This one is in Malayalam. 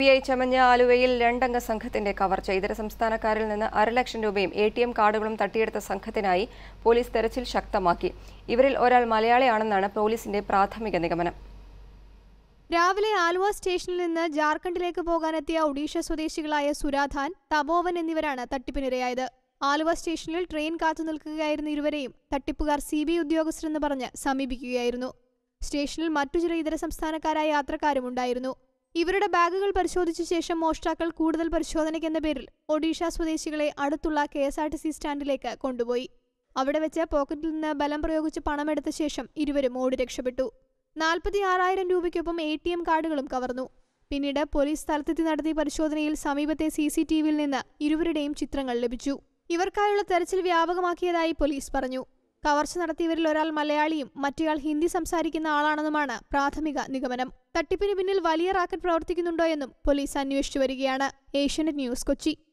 പി ഐ ചമഞ്ഞ ആലുവയിൽ രണ്ടംഗ സംഘത്തിന്റെ കവർച്ച ഇതര സംസ്ഥാനക്കാരിൽ നിന്ന് അരലക്ഷം രൂപയും എ ടി എം കാർഡുകളും തട്ടിയെടുത്ത സംഘത്തിനായി പോലീസ് തെരച്ചിൽ ശക്തമാക്കി ഇവരിൽ ഒരാൾ മലയാളിയാണെന്നാണ് പോലീസിന്റെ പ്രാഥമിക നിഗമനം രാവിലെ ആലുവ സ്റ്റേഷനിൽ നിന്ന് ജാർഖണ്ഡിലേക്ക് പോകാനെത്തിയ ഒഡീഷ സ്വദേശികളായ സുരാധാൻ തപോവൻ എന്നിവരാണ് തട്ടിപ്പിനിരയായത് ആലുവ സ്റ്റേഷനിൽ ട്രെയിൻ കാത്തു നിൽക്കുകയായിരുന്ന ഇരുവരെയും തട്ടിപ്പുകാർ സി ബി ഉദ്യോഗസ്ഥരെന്ന് പറഞ്ഞ് സമീപിക്കുകയായിരുന്നു സ്റ്റേഷനിൽ മറ്റു ചില ഇതര സംസ്ഥാനക്കാരായ യാത്രക്കാരും ഉണ്ടായിരുന്നു ഇവരുടെ ബാഗുകൾ പരിശോധിച്ച ശേഷം മോഷ്ടാക്കൾ കൂടുതൽ പരിശോധനയ്ക്കെന്ന പേരിൽ ഒഡീഷ സ്വദേശികളെ അടുത്തുള്ള K S R T C സ്റ്റാൻഡിലേക്ക് കൊണ്ടുപോയി അവിടെ വെച്ച് പോക്കറ്റിൽ നിന്ന് ബലം പ്രയോഗിച്ച് പണമെടുത്ത ശേഷം ഇരുവരും ഓടി രക്ഷപ്പെട്ടു നാൽപ്പത്തി ആറായിരം രൂപയ്ക്കൊപ്പം എ ടി എം കാർഡുകളും കവർന്നു പിന്നീട് പോലീസ് സ്ഥലത്തെത്തി നടത്തിയ പരിശോധനയിൽ സമീപത്തെ സി സി ടി വിയിൽ നിന്ന് ഇരുവരുടെയും ചിത്രങ്ങൾ ലഭിച്ചു ഇവർക്കായുള്ള തെരച്ചിൽ വ്യാപകമാക്കിയതായി പോലീസ് പറഞ്ഞു കവർച്ച നടത്തിയവരിൽ ഒരാൾ മലയാളിയും മറ്റേയാൾ ഹിന്ദി സംസാരിക്കുന്ന ആളാണെന്നുമാണ് പ്രാഥമിക നിഗമനം തട്ടിപ്പിന് പിന്നിൽ വലിയ റാക്കറ്റ് പ്രവർത്തിക്കുന്നുണ്ടോ എന്നും പോലീസ് അന്വേഷിച്ചു വരികയാണ് ഏഷ്യനെറ്റ് ന്യൂസ് കൊച്ചി